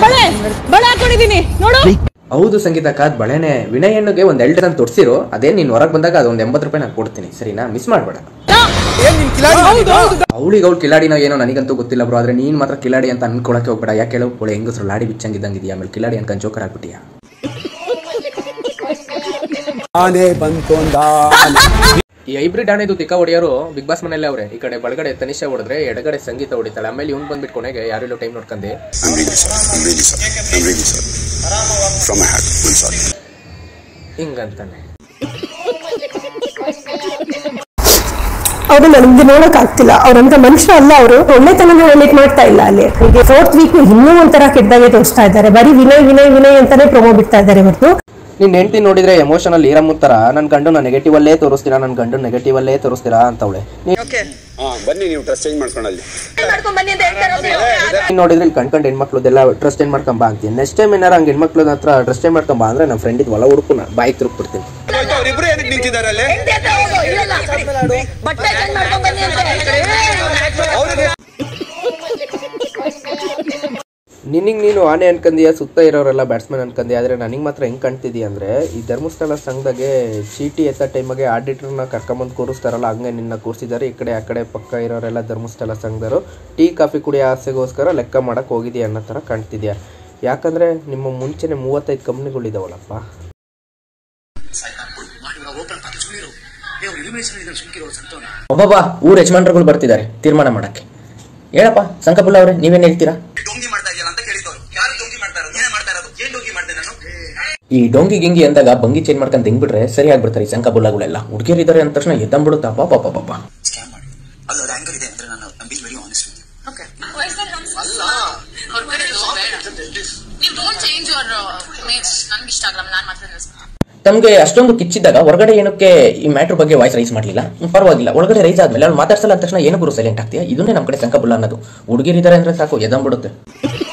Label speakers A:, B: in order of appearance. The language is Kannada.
A: ಬಳೆ ಬಳೆ ಹಾಕೊಂಡಿದೀನಿ ನೋಡು
B: ಹೌದು ಸಂಗೀತ ಕಾದ್ ಬಳೆನೆ ವಿನಯ್ ಹೆಣ್ಣಿಗೆ ಒಂದ್ ಎರಡು ನಾನು ತೊಡ್ಸಿರು ಅದೇ ನೀನ್ ಹೊರಗೆ ಬಂದಾಗ ಅದೊಂದ್ ಎಂಬತ್ತು ರೂಪಾಯಿ ನಾನು ಕೊಡ್ತೀನಿ ಸರಿನಾ ಮಿಸ್ ಮಾಡ್ಬೇಡ ಅವಳಿಗೆ ಅವ್ಳು ಕಿಲಾಡಿನೋ ಏನೋ ನನಗಂತೂ ಗೊತ್ತಿಲ್ಲ ಬ್ರೋ ಆದ್ರೆ ನೀನ್ ಮಾತ್ರ ಕಿಲಾಡಿ ಅಂತ ಅನ್ಕೊಳಕ್ಕೆ ಹೋಗ್ಬೇಡ ಯಾಕೆ ಹೇಳೋ ಒಳ್ಳೆ ಹೆಂಗಸ್ರು ಲಾಡಿ ಬಿಚ್ಚಂಗಿದ್ದಂಗಿದೆಯಾ ಆಮೇಲೆ ಕಿಲಾಡಿ ಅನ್ಕೊಂಡ್ ಜೋಕರ್ ಆಗ್ಬಿಟ್ಟಿಯಾ
C: ಆನೆ ಬಂತು ಅಂದ
B: ಈ ಹೈಬ್ರಿಡ್ ಆನೆದು ತಿಕ್ಕ ಹೊಡೆಯೋರು ಬಿಗ್ ಬಾಸ್ ಮನೆಯಲ್ಲೇ ಅವ್ರೆ ಈ ಕಡೆ ಬಲಗಡೆ ತನಿಷಾ ಹೊಡೆದ್ರೆ ಎಡಗಡೆ ಸಂಗೀತ ಹೊಡಿತಾಳೆ ಆಮೇಲೆ ಇವ್ನು ಬಂದ್ಬಿಟ್ಟು ಕೊನೆಗೆ ಯಾರೆಲ್ಲೋ ಟೈಮ್ ನೋಡ್ಕೊಂಡೆ
D: I'm really sorry. I'm really sorry. I'm really sorry. From my heart, I'm sorry.
B: ಹಿಂಗಂತಾನೆ
E: ಅವ್ರು ನನಗೆ ನೋಡಕ್ ಆಗ್ತಿಲ್ಲ ಅವ್ರಂತ ಮನುಷ್ಯ ಅಲ್ಲ ಅವರು ಒಳ್ಳೆತನ ಹೈಲೈಟ್ ಮಾಡ್ತಾ ಇಲ್ಲ ಅಲ್ಲಿ ಈಗ ಫೋರ್ತ್ ವೀಕ್ ಇನ್ನೂ ಒಂಥರ ಕೆಟ್ಟದಾಗೆ ತೋರಿಸ್ತಾ ಇದ್ದಾರೆ ಬರೀ ವಿನಯ್ ವಿನಯ್ ವಿನಯ್ ಅಂತಾನೆ ಪ್ರೊಮೋ ಬಿಡ್ತಾ ಇದ್ದಾರೆ ಹೊರತು
B: ನಿನ್ ಹೆಂಡತಿ ನೋಡಿದ್ರೆ ಎಮೋಷನಲ್ ಈರಮ್ಮನ್ ತರ ನನ್ ಗಂಡು ನೆಗೆಟಿವ್ ಅಲ್ಲೇ ತೋರಿಸ್ತೀರಾ ನನ್ ಗಂಡು ನೆಗೆಟಿವ್ ಅಲ್ಲೇ ತೋರಿಸ್ತೀರಾ ಅಂತವಳೆ
D: ಹಾ ಬನ್ನಿ ನೀವು ಡ್ರೆಸ್ ಚೇಂಜ್ ಮಾಡ್ಕೊಂಡಲ್ಲಿ
B: ನೀನ್ ನೋಡಿದ್ರೆ ಇಲ್ಲಿ ಕಣ್ಕಂಡ್ ಹೆಣ್ಮಕ್ಳದೆಲ್ಲ ಡ್ರೆಸ್ ಚೇಂಜ್ ಮಾಡ್ಕೊಂಬಾ ಅಂತೀನಿ ನೆಕ್ಸ್ಟ್ ಟೈಮ್ ಏನಾರ ಹಂಗೆ ಹೆಣ್ಮಕ್ಳ ಹತ್ರ ಡ್ರೆಸ್ ಚೇಂಜ್ ಮಾಡ್ಕೊಂಬಾ ಅಂದ್ರೆ ನಮ್ಮ ಫ್ರೆಂಡ್ ಇದು ಒಳ ಉಡುಪು ಬಾಯಿಗೆ ತಿರುಗ್ಬಿಡ್ತೀನಿ
D: ಅವರಿಬ್ರು ಏನಕ್ಕೆ ನಿಂತಿದ್ದಾರೆ ಅಲ್ಲಿ
A: ಬಟ್ಟೆ change ಮಾಡ್ಕೊಂಡ್ ಬನ್ನಿ ಅಂತ.
B: ನಿನಗೆ ನೀನು ಆನೆ ಅನ್ಕಂದಿಯ ಸುತ್ತ ಇರೋರೆಲ್ಲ ಬ್ಯಾಟ್ಸ್ಮನ್ ಅನ್ಕಂದಿ ಆದರೆ ನನಗೆ ಮಾತ್ರ ಹೆಂಗೆ ಕಾಣ್ತಿದ್ಯಾ ಅಂದರೆ ಈ ಧರ್ಮಸ್ಥಳ ಸಂಘದಾಗೆ ಚೀಟಿ ಎತ್ತ ಟೈಮಾಗೆ ಆಡಿಟ್ರನ್ನ ಕರ್ಕೊಂಬಂದು ಕೂರಿಸ್ತಾರಲ್ಲ ಹಂಗೆ ನಿನ್ನ ಕೂರಿಸಿದ್ದಾರೆ ಈ ಕಡೆ ಆ ಕಡೆ ಪಕ್ಕ ಇರೋರೆಲ್ಲ ಧರ್ಮಸ್ಥಳ ಸಂಘದವರು ಟೀ ಕಾಫಿ ಕುಡಿಯೋ ಆಸೆಗೋಸ್ಕರ ಲೆಕ್ಕ ಮಾಡಕ್ಕೆ ಹೋಗಿದೆಯಾ ಅನ್ನೋ ಥರ ಕಾಣ್ತಿದ್ಯಾ ಯಾಕಂದರೆ ನಿಮ್ಮ ಮುಂಚೆನೆ ಮೂವತ್ತೈದು ಕಂಪ್ನಿಗಳಿದಾವಲ್ಲಪ್ಪ ಒಬ್ಬಬ್ಬ ಊರ್ ಯಜಮಾನ್ರುಗಳು ಬರ್ತಿದ್ದಾರೆ ತೀರ್ಮಾನ ಮಾಡಕ್ಕೆ ಹೇಳಪ್ಪ ಸಂಕಪುಲ್ಲ ಅವರೇ ನೀವೇನು ಹೇಳ್ತೀರಾ
F: ಡೊಂಗಿ ಮಾಡ್ತಾ ಇದೆಯಲ್ಲ ಅಂತ ಕೇಳಿದವ್ರು ಯಾರು ಡೊಂಗಿ ಮಾಡ್ತಾ ಇರೋದು ನೀನೇ ಮಾಡ್ತಾ ಇರೋದು ಏನ್ ಡೊಂಗಿ ಮಾಡ್ದೆ ನಾನು
B: ಈ ಡೊಂಗಿ ಗಿಂಗಿ ಅಂದಾಗ ಬಂಗಿ ಚೇಂಜ್ ಮಾಡ್ಕೊಂಡು ತೆಂಗ್ಬಿಟ್ರೆ ಸರಿ ಆಗ್ಬಿಡ್ತಾರೆ ಈ ಸಂಕಬುಲ್ಲಗಳೆಲ್ಲ ಹುಡುಗಿಯರಿದ್ದಾರೆ ಅಂದ ತಕ್ಷಣ ಎದ್ದಂಬಿಡುತ್ತಾ ಪಾಪ ಪಾಪ
F: ಸ್ಕ್ಯಾಮ್ ಮಾಡಿ ಅದು ಅದು ಆಂಗಲ್ ಇದೆ ಅಂದ್ರೆ ನಾನು ಐ ವೆರಿ ಆನೆಸ್ಟ್
G: ನೀವು ಡೋಂಟ್ ಚೇಂಜ್ ಯುವರ್ ಇಮೇಜ್ ನಂಗೆ ಇಷ್ಟ ಆಗಲ್ಲ ನಾನು ಮಾತ್ರ
B: ತಮ್ಗೆ ಅಷ್ಟೊಂದು ಕಿಚ್ಚಿದ್ದಾಗ ಹೊರಗಡೆ ಏನಕ್ಕೆ ಈ ಮ್ಯಾಟ್ರ್ ಬಗ್ಗೆ ವಾಯ್ಸ್ ರೈಸ್ ಮಾಡಲಿಲ್ಲ ಪರವಾಗಿಲ್ಲ ಒಳಗಡೆ ರೈಸ್ ಆದ್ಮೇಲೆ ಅವ್ನು ಮಾತಾಡ್ಸಲ್ಲ ಅಂದ ತಕ್ಷಣ ಏನು ಗುರು ಸೈಲೆಂಟ್ ಆಗ್ತೀಯಾ ಇದನ್ನೇ ನಮ್ಮ ಕಡೆ ಸಂಕಬುಲ್ಲ ಅನ್ನೋದು ಹುಡುಗಿರಿದ್ದಾರೆ ಅಂದ್ರೆ ಸಾಕು ಎದಂಬಿಡುತ್ತೆ